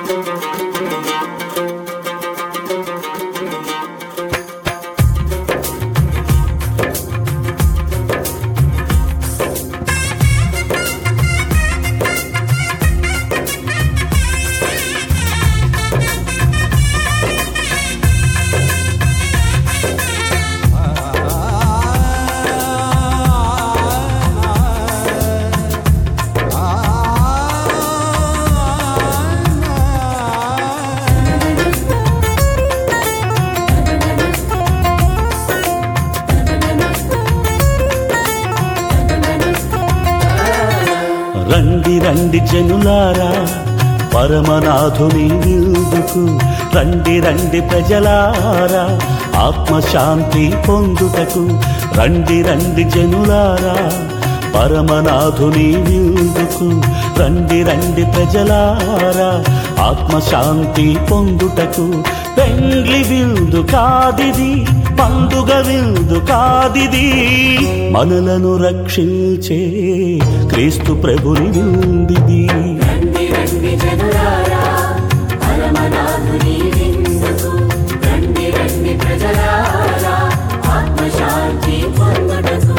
రండి రండి జనులారా పరమనాథుని విందుకు రండి రండి ప్రజలారా ఆత్మశాంతి పొందుటకు రండి రండి జనులారా పరమనాథుని విందుకు రండి రండి ప్రజలారా ఆత్మశాంతి పొందుటకు పెండ్లి విందు కాదిది పండుగ విందు కాదిది మనలను రక్షించే క్రీస్తు ప్రభుని విందిది రండి రండి జనులారా పరమనాథుని విందుకు రండి రండి ప్రజలారా ఆత్మశాంతి పొందుటకు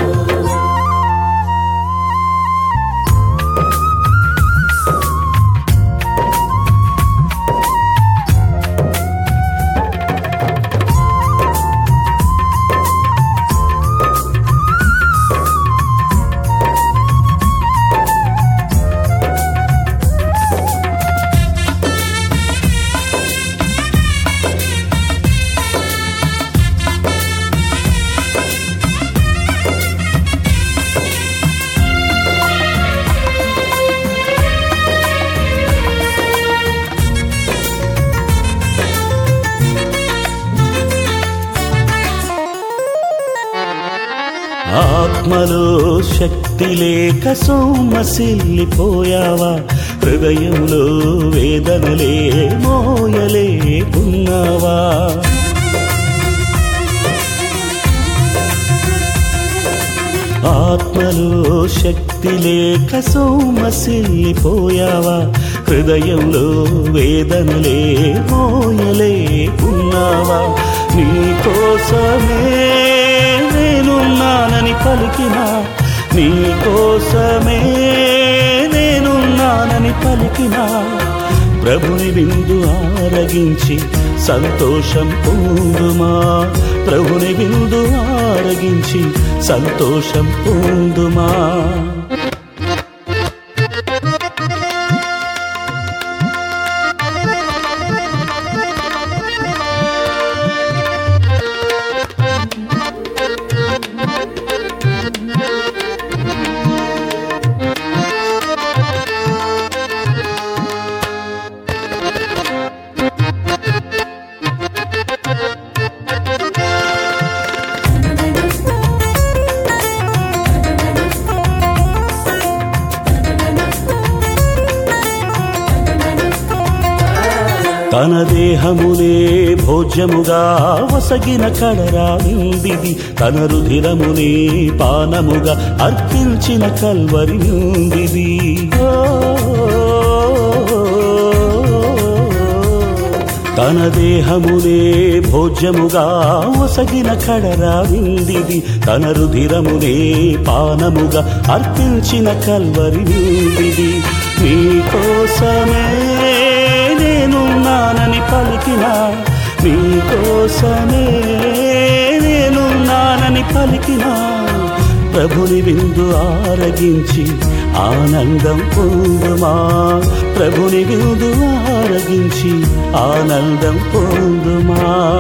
ఆత్మలో శక్తి లేక సోమసిల్లిపోయావా హృదయంలో వేదనలే మోయలేకున్నావా ఆత్మలో శక్తి లేక సోమసిల్లిపోయావా హృదయంలో వేదనలే మోయలేకున్నావా నీ కోసమే నేనున్నానని పలికిన నీ కోసమే నేనున్నానని పలికిన ప్రభుని విందు ఆరగించి సంతోషం పొందుమా ప్రభుని విందు ఆరగించి సంతోషం పొందుమా తన దేహమునే భోజ్యముగా వసగిన కడరా విందిది తన రుధిరమునే పానముగా అర్పించిన కల్వరి విందిది ఓ, తన దేహమునే భోజ్యముగా వసగిన కడరా విందిది తన రుధిరమునే పానముగా అర్పించిన కల్వరి విందిది నీ కోసమే నేనున్నానని పలికిన నీ కోసమే నేనున్నానని పలికిన ప్రభుని విందు ఆరగించి ఆనందం పొందుమా ప్రభుని విందు ఆరగించి ఆనందం పొందుమా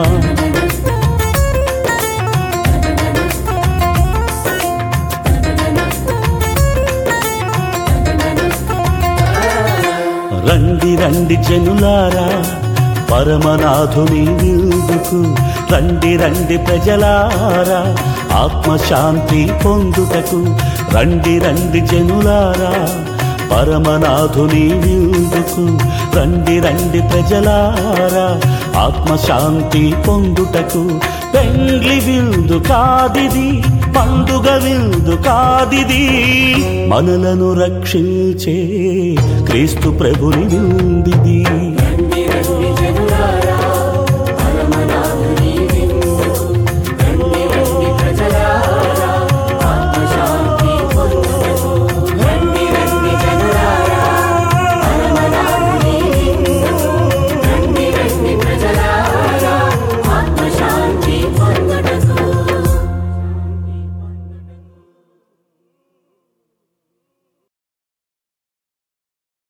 రండి రండి జనులారా పరమనాథుని విందుకు రండి రండి ప్రజలారా ఆత్మశాంతి పొందుటకు రండి రండి జనులారా పరమనాథుని విందుకు రండి రండి ప్రజలారా ఆత్మశాంతి పొందుటకు పెండ్లి విందు కాదిది పండుగ విందు కాదిది మనలను రక్షించే క్రీస్తు ప్రభుని విందిది